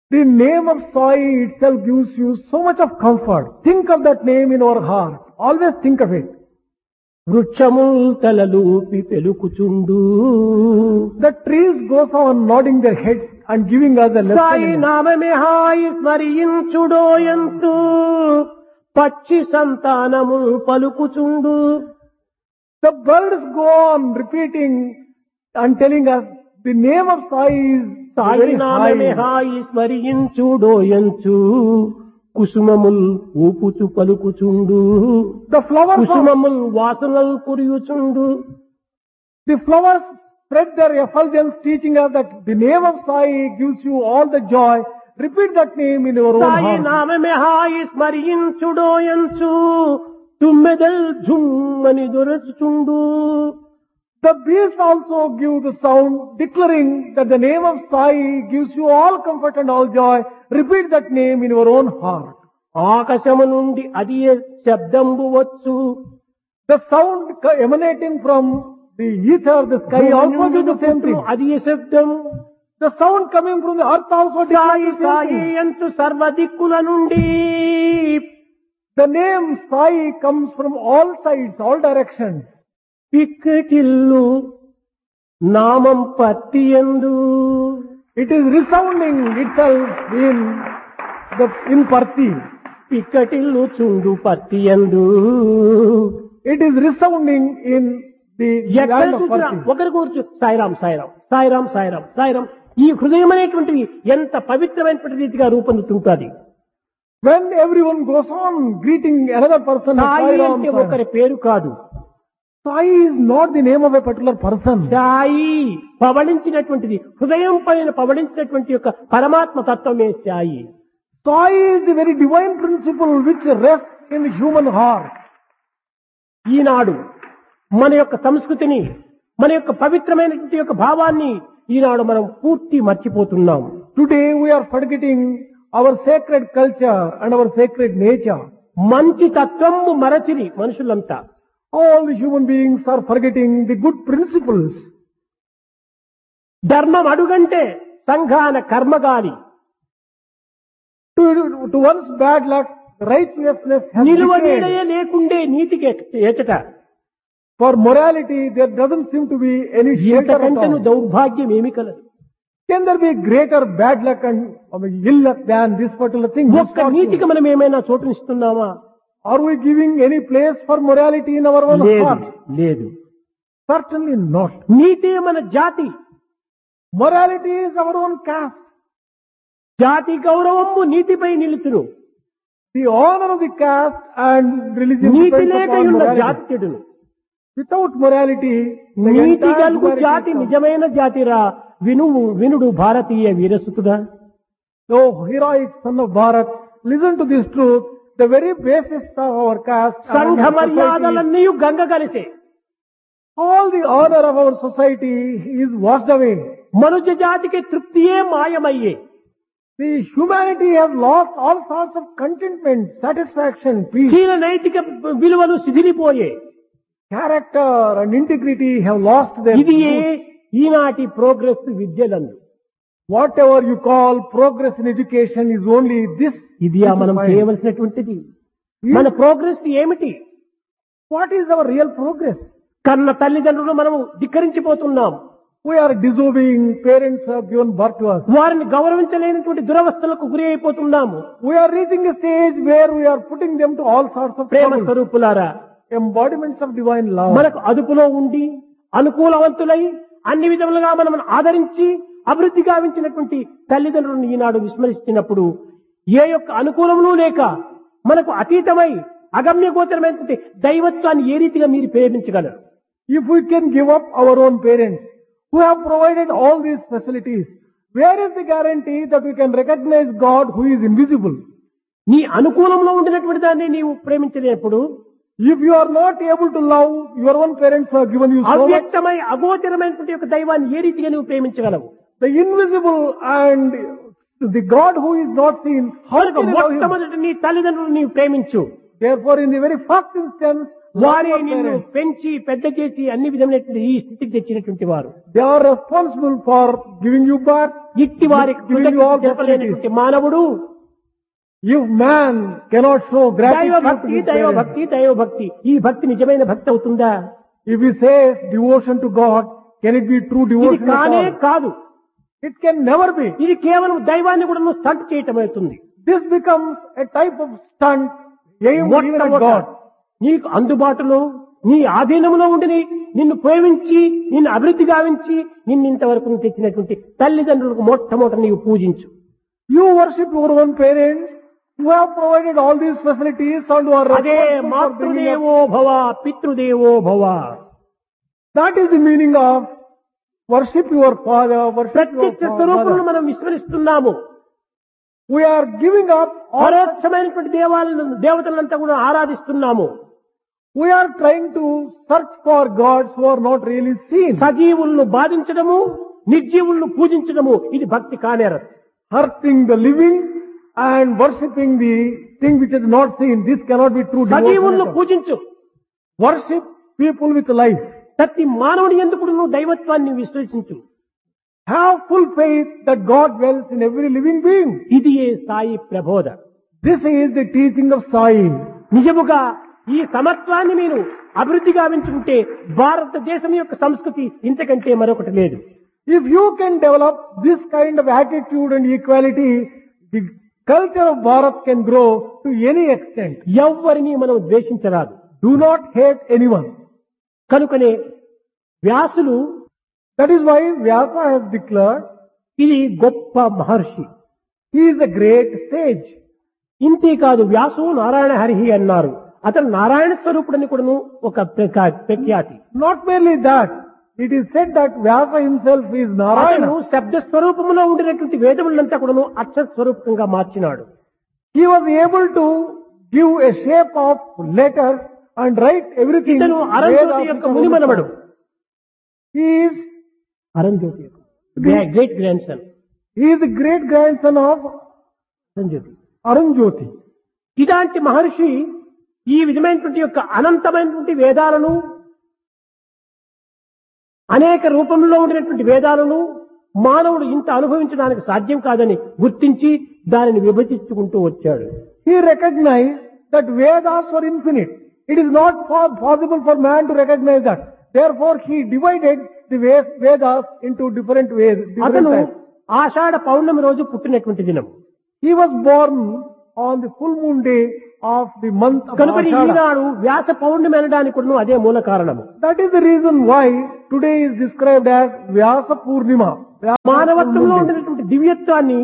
The name of Sai itself gives you so much of comfort. Think of that name in our heart. Always think of it. వృక్షముల్ తలలూపి పెలుకుచుండు The trees goes on nodding their heads and giving us a Sai lesson. నామమే హాయి స్మరించుడోయంచు పక్షి సంతానము పలుకుచుండు The birds go on repeating and telling us the name of Sai is Sai very నామమే high. Hi స్మరించుడోయంచు కుసుమముల్ ఊపుచు పలుకుచుండు The flowers, of, కుసుమముల్ వాసనలు కురియుచుండు the flowers spread their effulgence teaching us that the name of Sai gives you all the joy. Repeat that name in your own Sai heart. నామమే హాయి స్మరించుడోయంచు తుమ్మెదల్ జుమ్మని దొరచుచుండు The bees also give the sound declaring that the name of Sai gives you all comfort and all joy. Repeat that name in your own heart. ఆకాశము నుండి అది ఏ శబ్దంబు వచ్చు The sound co- emanating from the ether, the sky also gives the same thing. అది ఏ శబ్దం The sound coming from the earth also Sai declares the same Sai thing. అంటూ సర్వ దిక్కుల నుండి The name Sai comes from all sides, all directions. పిక్కటిల్లు నామం పత్తి ఎందు It is resounding itself in the in Parthi. పిక్కటిల్లు Chundu పత్తి ఎందు It is resounding in the ఎక్కడ land of చూసినా Parthi. ఒకరి కూర్చు సాయిరాం సాయిరాం సాయిరాం సాయిరాం సాయిరాం ఈ హృదయం అనేటువంటిది ఎంత పవిత్రమైనటువంటి రీతిగా రూపొందుతుంటుంది When everyone goes on greeting another person, as Sai Sai Ram, అంటే Sai Ram. ఒకరి పేరు కాదు Sai is not the name of a particular person. Sai పవళించినటువంటిది హృదయం పైన పవళించినటువంటి యొక్క పరమాత్మ తత్వమే Sai Sai is the very divine principle which rests in the human heart. ఈనాడు మన యొక్క సంస్కృతిని మన యొక్క పవిత్రమైనటువంటి యొక్క భావాన్ని ఈనాడు మనం పూర్తి మర్చిపోతున్నాం Today we are forgetting our sacred culture and our sacred nature. మంచి తత్వము మరచిరి మనుషులంతా All the human beings are forgetting the good principles. ధర్మం అడుగంటే సంఘాన కర్మగాలి To, to one's bad luck, righteousness has నిలువ decayed. నీడయే లేకుండే నీతికి ఎచట For morality, there doesn't seem to be any shelter at ఇంతకంటను all. దౌర్భాగ్యం ఏమి కలదు Can there be greater bad luck and I mean, ill luck than this particular thing? ఒక్క నీతికి మనం ఏమైనా చోటునిస్తున్నామా Are we giving any place for morality in our own లేదు heart? లేదు Certainly not. నీతి మన జాతి Morality is our own caste. జాతి గౌరవము నీతిపై నిలుచును The honor of the caste and religion నీతి depends లేక upon ఉన్న morality. జాతి చెడును Without morality, the నీతి entire గలుగు humanity జాతి suffers. నిజమైన జాతిరా వినువు వినుడు భారతీయ వీరసుతుడా O heroic son of Bharat, listen to this truth. The very basis of our caste and సంఘ our society, మర్యాదలన్నీ గంగ కలిసే all the honor of our society is washed away. మనుజ జాతికి తృప్తియే మాయమయ్యే The humanity has lost all sorts of contentment, satisfaction, peace, శీల నైతిక విలువలు శిథిలిపోయే character and integrity have lost their ఇది ఏ ఈనాటి progress విద్యలందు Whatever you call progress in education is only this. ఇది ఆ మనం This is fine. చేయవలసినటువంటిది మన ప్రోగ్రెస్ ఏమిటి What is our real progress? కన్న తల్లిదండ్రులు మనము ధిక్కరించిపోతున్నాం We are disobeying parents who have given birth to us. వారిని గౌరవించలేనటువంటి దురవస్థలకు గురి అయిపోతున్నాము We are reaching a stage where we are putting them to all sorts of Prema trouble. స్వరూపులారా Embodiments of divine love. మనకు అదుపులో ఉండి అనుకూలవంతులై అన్ని విధములుగా మనం ఆదరించి అభివృద్ధి గావించినటువంటి తల్లిదండ్రులను ఈనాడు విస్మరిస్తున్నప్పుడు ఏ యొక్క అనుకూలములు లేక మనకు అతీతమై అగమ్య గోచరమైనటువంటి దైవత్వాన్ని ఏ రీతిగా మీరు ప్రేమించగలరు If we can give up our own parents who have provided all these facilities, where is the guarantee that we can recognize God who is invisible? నీ అనుకూలంలో ఉండినటువంటి దాన్ని నీవు ప్రేమించలేనప్పుడు If you are not able to love your own parents who have given you so much, అవ్యక్తమై అగోచరమైనటువంటి యొక్క దైవాన్ని ఏ రీతిగా నువ్వు ప్రేమించగలవు the invisible and the God who is not seen, how కనుక can you love him? మొట్టమొదటి నీ తల్లిదండ్రులు నీవు ప్రేమించు Therefore, in the very first instance, వారే your నిన్ను parents. పెంచి పెద్ద చేసి అన్ని విధమైనటువంటి ఈ స్థితికి తెచ్చినటువంటి వారు They are responsible for giving you birth. ఇట్టి వారికి Giving you all కృతజ్ఞత చెప్పలేనటువంటి మానవుడు If man cannot show దైవ gratitude to భక్తి his దైవ parents, భక్తి దైవ భక్తి ఈ భక్తి నిజమైన భక్తి అవుతుందా if he says devotion to God, can it be true ఇది devotion at కానే all? కాదు It can never be. ఇది కేవలం దైవాన్ని కూడా స్టంట్ చేయటం అవుతుంది This becomes a type of stunt aimed even at మొట్టమొదట God. నీకు అందుబాటులో నీ ఆధీనంలో ఉండి నిన్ను ప్రేమించి నిన్ను అభివృద్ధి గావించి నిన్ను ఇంతవరకు తెచ్చినటువంటి తల్లిదండ్రులకు మొట్టమొదట నీవు పూజించు You worship your own parents who have provided all these facilities and who are అదే responsible for bringing up. మాతృదేవో భవ పితృదేవో భవ That is the meaning of worship your father, worship your ప్రత్యక్ష స్వరూపులను mother. మనం విస్మరిస్తున్నాము We are giving up all పరోక్షమైనటువంటి దేవాలను దేవతలంతా కూడా ఆరాధిస్తున్నాము We are trying to search for gods who are not really seen. సజీవులను బాధించడము నిర్జీవులను పూజించడము ఇది భక్తి కానేరదు Hurting the living and worshipping the thing which is not seen. This cannot be true devotion. సజీవులను at all. పూజించు Worship people with life. ప్రతి మానవుని ఎందుకు నువ్వు దైవత్వాన్ని విశ్వసించు Have full faith that God dwells in every living being. ఇది ఏ సాయి ప్రబోధ This is the teaching of Sai. నిజముగా ఈ సమత్వాన్ని మీరు అభివృద్ధి గావించుకుంటే భారతదేశం యొక్క సంస్కృతి ఇంతకంటే మరొకటి లేదు If you can develop this kind of attitude and equality, the culture of Bharat can grow to any extent. ఎవ్వరిని మనం ద్వేషించరాదు Do not hate anyone. కనుకనే వ్యాసులు That is why Vyasa has declared ఇది గొప్ప మహర్షి he is a great sage. ఇంతే కాదు వ్యాసు నారాయణ హరిహి అన్నారు అతను నారాయణ స్వరూపుడని కూడాను ఒక ప్రఖ్యా- ప్రఖ్యాతి Not merely that, it is said that Vyasa himself is అతను Narayana. శబ్ద స్వరూపంలో ఉండినటువంటి వేదములంతా కూడాను అక్షర స్వరూపంగా మార్చినాడు He was able to give a shape of letters and write everything. ఇతను అరంజ్యోతి Vedas యొక్క which are మునిమనవడు He is, Arunjoti యొక్క great grandson he is the great grandson of Arunjoti Arunjoti. ఇలాంటి మహర్షి ఈ విధమైనటువంటి యొక్క అనంతమైనటువంటి వేదాలను అనేక రూపంలో ఉండినటువంటి వేదాలను మానవుడు ఇంత అనుభవించడానికి సాధ్యం కాదని గుర్తించి దానిని విభజించుకుంటూ వచ్చాడు He recognized that Vedas were infinite. It is not po- possible for man to recognize that. Therefore, he divided the Ve- Vedas into different ways. Different అతను types. ఆషాఢ పౌర్ణమి రోజు పుట్టినటువంటి దినం He was born on the full moon day of the month of కనుక Ashada. ఈనాడు వ్యాస పౌర్ణమి అనడానికి కూడా అదే మూల కారణము That is the reason why today is described as Vyasa Purnima. Vyasa మానవత్వంలో full moon day. ఉండినటువంటి దివ్యత్వాన్ని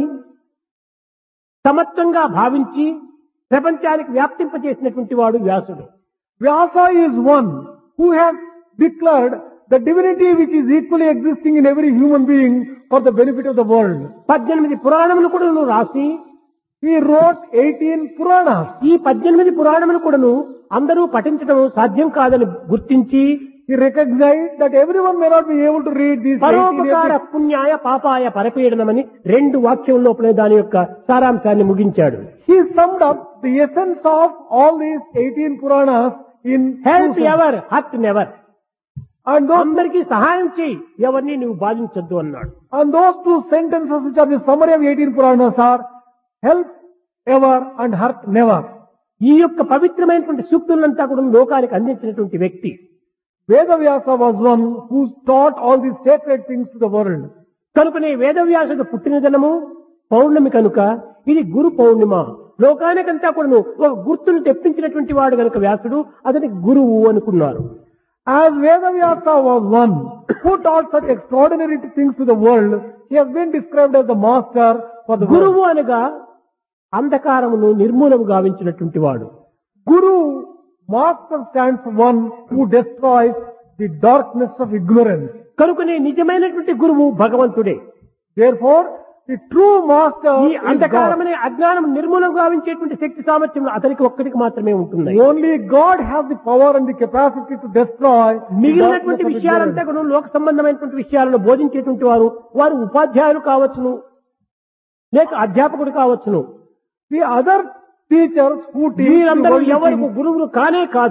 సమత్వంగా భావించి ప్రపంచానికి వ్యాప్తింపజేసినటువంటి వాడు వ్యాసుడు Vyasa is one who has declared the divinity which is equally existing in every human being for the benefit of the world. పద్దెనిమిది పురాణములు కూడా రాసి He wrote 18 Puranas. ఈ పద్దెనిమిది పురాణములు కూడాను అందరూ పఠించడం సాధ్యం కాదని గుర్తించి He recognized that everyone may not be able to read these 18 పరోపకార epics. పుణ్యాయ పాపాయ పరపీడనమని రెండు వాక్యం లోపలే దాని యొక్క సారాంశాన్ని ముగించాడు He summed up the essence of all these 18 Puranas in help two ever hurt never And those, అందరికీ సహాయం చేయి ఎవరిని నువ్వు బాధించొద్దు అన్నాడు and those two sentences which are the summary of 18 Puranas are help ever and hurt never. ఈ యొక్క పవిత్రమైనటువంటి సూక్తులంతా కూడా లోకానికి అందించినటువంటి వ్యక్తి Vedavyasa was one who taught all these sacred things to the world. కనుకనే వేదవ్యాసుడు పుట్టిన దినము పౌర్ణమి కనుక ఇది గురు పౌర్ణిమ లోకానికంతా కూడాను ఒక గుర్తును తెప్పించినటువంటి వాడు కనుక వ్యాసుడు అతనికి గురువు అనుకున్నారు As Vedavyasa was one who taught such extraordinary things to the world, he has been described as the master for the world. గురువు అనగా అంధకారమును నిర్మూలము గావించినటువంటి వాడు Guru, master stands for one who destroys the darkness of ignorance. కనుకనే నిజమైనటువంటి గురువు భగవంతుడే Therefore, the true master ఈ is God. అంధకారమనే అజ్ఞానం నిర్మూలం గావించేటువంటి శక్తి సామర్థ్యం అతనికి ఒక్కడికి మాత్రమే ఉంటుంది Only God has the power and the capacity to destroy the మిగిలినటువంటి darkness of విషయాలంతా ignorance. కూడా లోక సంబంధమైనటువంటి విషయాలను బోధించేటువంటి వారు వారు ఉపాధ్యాయులు కావచ్చును లేక అధ్యాపకుడు కావచ్చును The other teachers who teach the వీరందరూ world ఎవరికి things, గురువులు కానే కాదు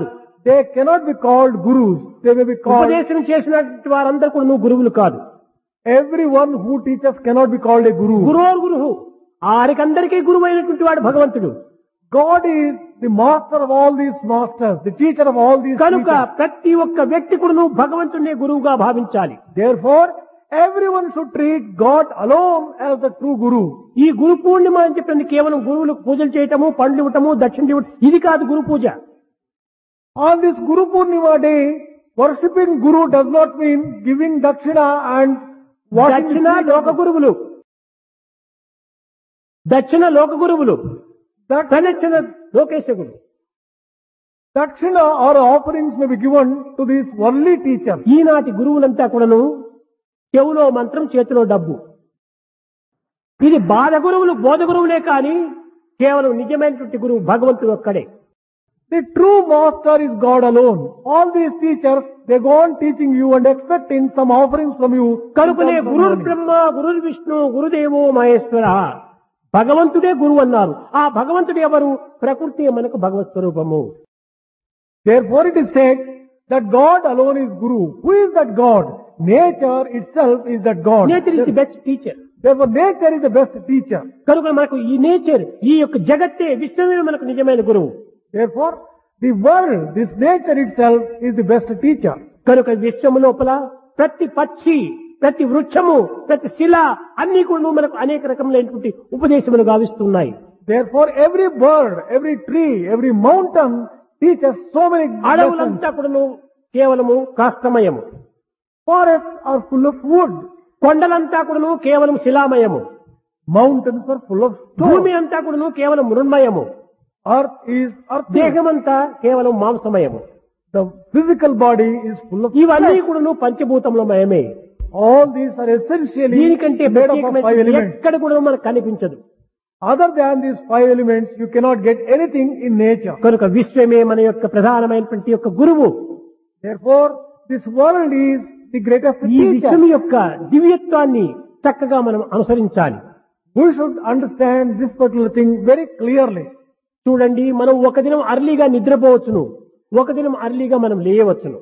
they cannot be called gurus. They may be called, ఉపదేశం చేసినటువంటి వారందరూ కూడా నువ్వు గురువులు కాదు everyone who teaches cannot be called a guru. గురువు గురువు ఆరికందరికీ గురువు అయినటువంటి వాడు భగవంతుడు God is the master of all these masters, the teacher of all these కనుక teachers. ప్రతి ఒక్క వ్యక్తి కూడా నువ్వు భగవంతుడినే గురువుగా భావించాలి Therefore, everyone should treat God alone as the true guru. ఈ గురు పూర్ణిమ అని చెప్పింది కేవలం గురువులకు పూజలు చేయటము పండ్లు ఇవ్వటము దక్షిణ ఇవ్వటం ఇది కాదు గురు పూజ On this Guru Purnima day, worshipping Guru does not mean giving dakshina and washing his దక్షిణ feet. లోక గురువులు దక్షిణ లోక గురువులు That ప్రదక్షిణ లోకేశకుడు dakshina or offerings may be given to these worldly teachers. ఈనాటి గురువులంతా కూడాను చెవులో మంత్రం చేతిలో డబ్బు ఇది బాధ గురువులు బోధ గురువులే కానీ కేవలం నిజమైనటువంటి గురువు భగవంతుడు ఒక్కడే The true master is God alone. All these teachers, they go on teaching you and expecting some offerings from you. in కనుకనే terms of గురుర్ money. బ్రహ్మ గురుర్ విష్ణు గురుదేవో మహేశ్వర భగవంతుడే గురువు అన్నారు ఆ భగవంతుడు ఎవరు ప్రకృతి మనకు భగవత్ స్వరూపము Therefore it is said that God alone is Guru. Who is that God? Nature itself is that God. Nature is the best teacher Therefore nature is the best teacher. కనుక మనకు ఈ నేచర్ ఈ యొక్క జగత్తే విశ్వమే మనకు నిజమైన గురువు Therefore the world, this nature itself is the best teacher. కనుక విశ్వము లోపల ప్రతి పక్షి ప్రతి వృక్షము ప్రతి శిల అన్ని కూడా మనకు అనేక రకములైనటువంటి ఉపదేశములు గావిస్తున్నాయి Therefore every bird, every tree, every mountain teaches so many lessons. అడవులంతా కూడాను కేవలము కాష్టమయము Forests are full of wood. కొండలంతా కూడాను కేవలం శిలామయము Mountains are full of భూమి stone. అంతా కూడాను కేవలం మృణ్మయము Earth is earth. దేహమంతా కేవలం మాంసమయము The physical body is full of ఇవన్నీ flesh. కూడాను పంచభూతంలో మయమే All these are essentially దీనికంటే made up of five ప్రత్యేకమైన elements. ఎక్కడ కూడా మనకు కనిపించదు Other than these five elements, you cannot get anything in nature. కనుక విశ్వమే మన యొక్క ప్రధానమైనటువంటి యొక్క గురువు Therefore, this world is the greatest ఈ విశ్వం teacher. యొక్క దివ్యత్వాన్ని చక్కగా మనం అనుసరించాలి We should understand this particular thing very clearly. చూడండి మనం ఒక దినం అర్లీగా నిద్రపోవచ్చును ఒక దినం అర్లీగా మనం లేయవచ్చును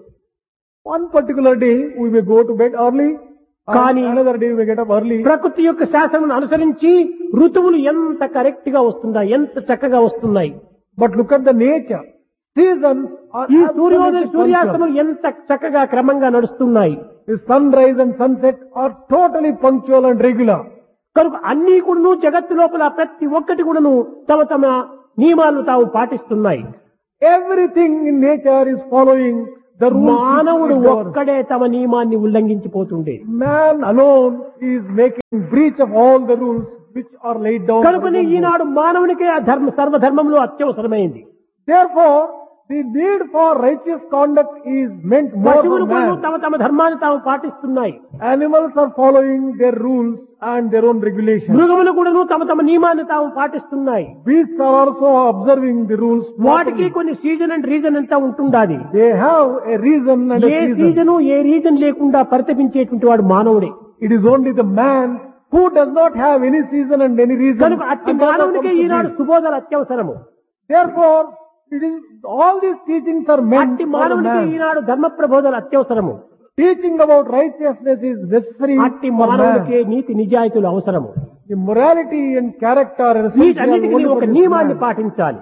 One particular day, we may go to bed early, and కానీ- another day we may get up early. ప్రకృతి యొక్క శాసనం అనుసరించి ఋతువులు ఎంత కరెక్ట్ గా వస్తున్నాయి ఎంత చక్కగా వస్తున్నాయి But look at the nature. Seasons are ఈ సూర్యోదయ absolutely సూర్యాస్తమం punctual. ఎంత చక్కగా క్రమంగా నడుస్తున్నాయి The sunrise and sunset are totally punctual and regular. కనుక అన్ని కూడాను జగత్తు లోపల ప్రతి ఒక్కటి కూడాను తమ తమ నియమాలను తాము పాటిస్తున్నాయి Everything in nature is following the rules. which మానవుడు it governs. ఒక్కడే తమ నియమాన్ని ఉల్లంఘించిపోతుండే Man alone is making breach of all the rules which are laid down. for కనుకనే his own good. ఈనాడు మానవునికే ఆ ధర్మ సర్వధర్మంలో అత్యవసరమైంది Therefore, the need for righteous conduct is meant more పశువులు for కూడా man. తమ తమ ధర్మాన్ని తాము పాటిస్తున్నాయి Animals are following their rules and their own regulations. మృగములు కూడా తమ తమ నియమాన్ని తాము పాటిస్తున్నాయి Beasts are also observing the rules. వాటికి properly. కొన్ని సీజన్ అండ్ రీజన్ అంతా ఉంటుండాది They have a reason and a a season. Season ఏ రీజన్ లేకుండా పరితపించేటువంటి వాడు మానవుడే It is only the man who does not have any season and any reason. కనుక అట్టి and therefore మానవునికే comes to Eenadu beast. సుబోధలు అత్యవసరము Therefore, it is all these teachings are meant అట్టి for the మానవునికి man. ఈనాడు ధర్మ ప్రబోధలు అత్యవసరము Teaching about righteousness is necessary అట్టి for మానవుడికే man. నీతి నిజాయితీలు అవసరము The morality and character are essential వీటన్నిటికీ only ఒక for this నియమాన్ని man. పాటించాలి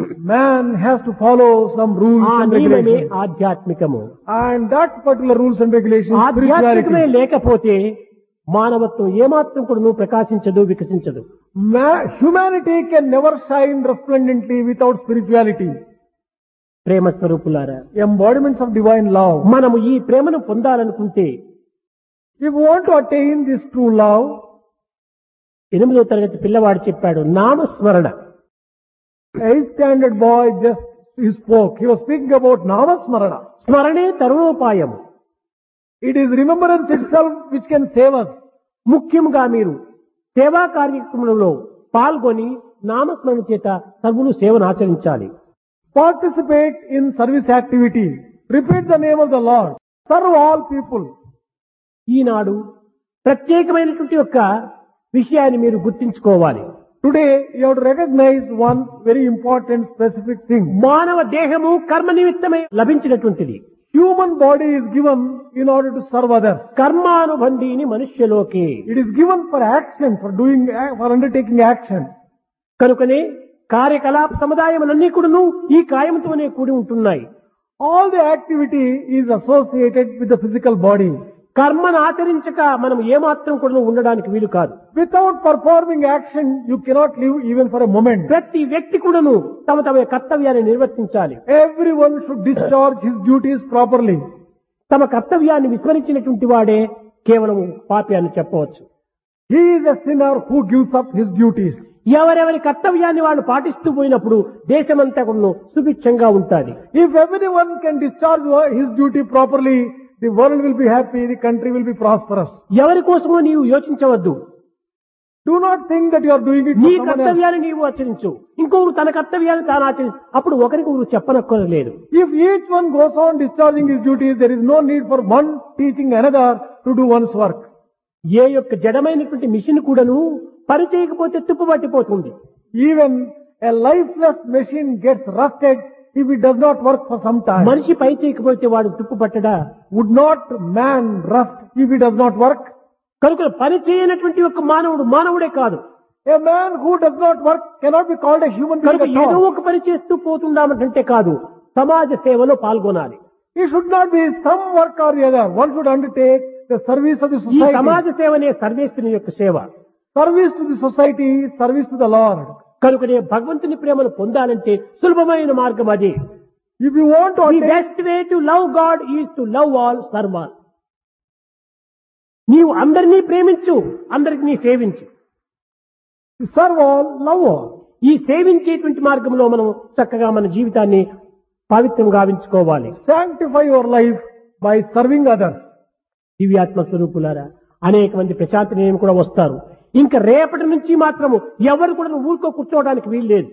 Man has to follow some rules ఆ and నియమమే regulations. ఆధ్యాత్మికము And that particular rules and regulations, ఆధ్యాత్మికమే spirituality. లేకపోతే మానవత్వం ఏమాత్రం కూడా నువ్వు ప్రకాశించదు వికసించదు Ma- humanity can never shine resplendently without spirituality. ప్రేమ స్వరూపులారా Embodiments of divine love. మనము ఈ ప్రేమను పొందాలనుకుంటే If we want to attain this true love, ఎనిమిదో తరగతి పిల్లవాడు చెప్పాడు నామస్మరణ a standard boy just he spoke. He was speaking about Namasmarana. స్మరణే తరుణోపాయము It is remembrance itself which can save us. ముఖ్యంగా మీరు సేవా కార్యక్రమంలో పాల్గొని నామస్మరణ చేత సర్వులు సేవను ఆచరించాలి Participate in service activity. Repeat the name of the Lord. Serve all people. ఈనాడు ప్రత్యేకమైనటువంటి యొక్క విషయాన్ని మీరు గుర్తించుకోవాలి Today, you have to recognize one very important specific thing. మానవ దేహము కర్మ నిమిత్తమే లభించినటువంటిది Human body is given in order to serve others. కర్మానుబంధీని మనుష్యలోకి It is given for action, for doing, for undertaking action. కనుకనే కార్యకలాప సముదాయములన్నీ కూడాను ఈ కాయంతోనే కూడి ఉంటున్నాయి All the activity is associated with the physical body. కర్మను ఆచరించక మనం ఏమాత్రం కూడా ఉండడానికి వీలు కాదు Without performing action, you cannot live even for a moment. ప్రతి వ్యక్తి కూడాను తమ తమ కర్తవ్యాన్ని నిర్వర్తించాలి Everyone should discharge his duties properly. తమ కర్తవ్యాన్ని విస్మరించినటువంటి వాడే కేవలం పాపి అని చెప్పవచ్చు He is a sinner who gives up his duties. ఎవరెవరి కర్తవ్యాన్ని వాళ్ళు పాటిస్తూ పోయినప్పుడు దేశమంతా కూడా సుభిక్షంగా ఉంటుంది If everyone can discharge his duty properly, the world will be happy, the country will be prosperous. ఎవరి కోసమో నీవు యోచించవద్దు Do not think that you are doing it నీ for someone else. కర్తవ్యాన్ని నీవు ఆచరించు ఇంకొకరు తన కర్తవ్యాన్ని తాను ఆచరించు అప్పుడు ఒకరికి ఒకరు చెప్పనక్కర్లేదు If each one goes on discharging his duties, there is no need for one teaching another to do one's work. ఏ యొక్క జడమైనటువంటి మిషన్ కూడాను పని చేయకపోతే తుప్పు పట్టిపోతుంది Even a lifeless machine gets rusted if it does not work for some time. మనిషి పై చేయకపోతే వాడు తుప్పు పట్టడా Would not man rust if he does not work? కనుక పని చేయనటువంటి ఒక మానవుడు మానవుడే కాదు A man who does not work cannot be called a human being కనుక at ఏదో all. ఒక పని చేస్తూ పోతుందామంటే కాదు సమాజ సేవలో పాల్గొనాలి It should not be some work or the other. One should undertake the service of the ఈ society. సమాజ సేవనే సర్వేశ్వరుని యొక్క సేవ Service to the society, service to the Lord. కనుకనే భగవంతుని ప్రేమను పొందాలంటే సులభమైన మార్గం అది If you want to the attain, best way to love God is to love all serve all నీవు అందరినీ ప్రేమించు అందరికి నీ సేవించు serve all, love all. ఈ సేవించేటువంటి మార్గంలో మనం చక్కగా మన జీవితాన్ని పవిత్రం గావించుకోవాలి Sanctify your life by serving others. దివ్యాత్మ స్వరూపులారా అనేక మంది ప్రశాంతి నిలయం కూడా వస్తారు ఇంకా రేపటి నుంచి మాత్రము ఎవరు కూడా ఊరుకో కూర్చోవడానికి వీలు లేదు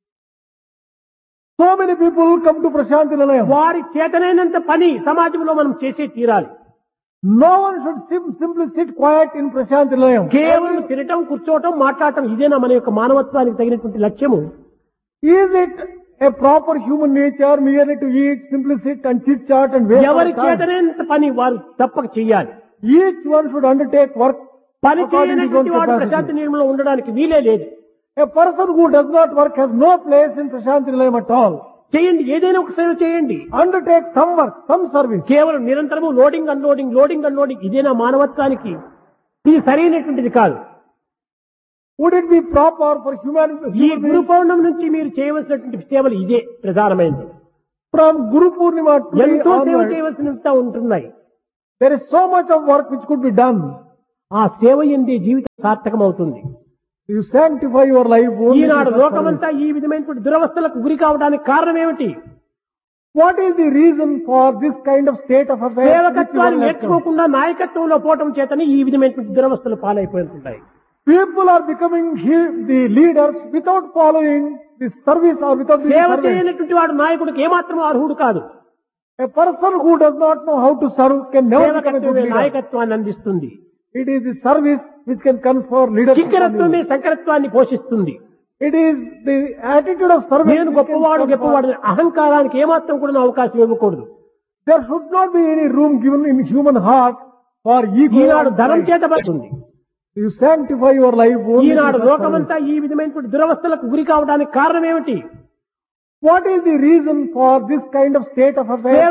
So many people come to Prashanti Nilayam. వారి చేతనైనంత పని సమాజంలో మనం చేసే తీరాలి No one should sim- simply sit quiet in Prashanti Nilayam. కేవలం తినటం కూర్చోవటం మాట్లాడటం ఇదేనా మన యొక్క మానవత్వానికి తగినటువంటి లక్ష్యము Is it a proper human nature merely to eat, simply sit and chit chat and waste ఎవరి our time? చేతనైనంత పని వారు తప్పక చెయ్యాలి Each one should undertake work పని according to his own చేయనటువంటి వాడు capacity. ప్రశాంతి నిలయంలో ఉండడానికి వీలే లేదు A person who does not work has no place in Prashanti Nilayam at all. చేయండి ఏదైనా ఒక సేవ చేయండి Undertake some work, some service. కేవలం నిరంతరము లోడింగ్ అన్లోడింగ్ లోడింగ్ అన్లోడింగ్ ఇదేనా మానవత్వానికి ఇది సరైనటువంటిది కాదు Would it be proper for human, ఈ human గురు beings పౌర్ణమి నుంచి మీరు చేయవలసినటువంటి సేవలు ఇదే ప్రధానమైనది from Guru Purnima today ఎంతో సేవ onwards, చేయవలసినంత ఉంటున్నాయి there is so much of work which could be done. ఆ సేవ ఎందే జీవితం సార్థకం అవుతుంది You sanctify your life only Eenadu through such service. లోకమంతా ఈ విధమైనటువంటి దురవస్థలకు గురి కావడానికి కారణం ఏమిటి What is the reason for this kind of state of affairs? which you సేవకత్వాన్ని are left on? నేర్చుకోకుండా నాయకత్వంలో పోవటం చేతనే ఈ విధమైనటువంటి దురవస్థలు పాలైపోతుంటాయి People are becoming he- the leaders without following the service or without the సేవ service. చేయనటువంటి వాడు నాయకుడికి ఏమాత్రం అర్హుడు కాదు A person who does not know how to serve can never become a good సేవకత్వమే leader. నాయకత్వాన్ని అందిస్తుంది It is the service which can confer leadership. on కింకరత్వమే you. శంకరత్వాన్ని పోషిస్తుంది It is the attitude of service. నేను which can గొప్పవాడు confer- గొప్పవాడు అహంకారానికి ఏమాత్రం కూడా అవకాశం ఇవ్వకూడదు There should not be any room given in human heart for ego. Eenadu and ధనం pride. చేత పడుతుంది You sanctify your life only. Eenadu through such లోకమంతా ఈ విధమైనటువంటి దురవస్థలకు గురి కావడానికి కారణం ఏమిటి service. What is the reason for this kind of state of affairs?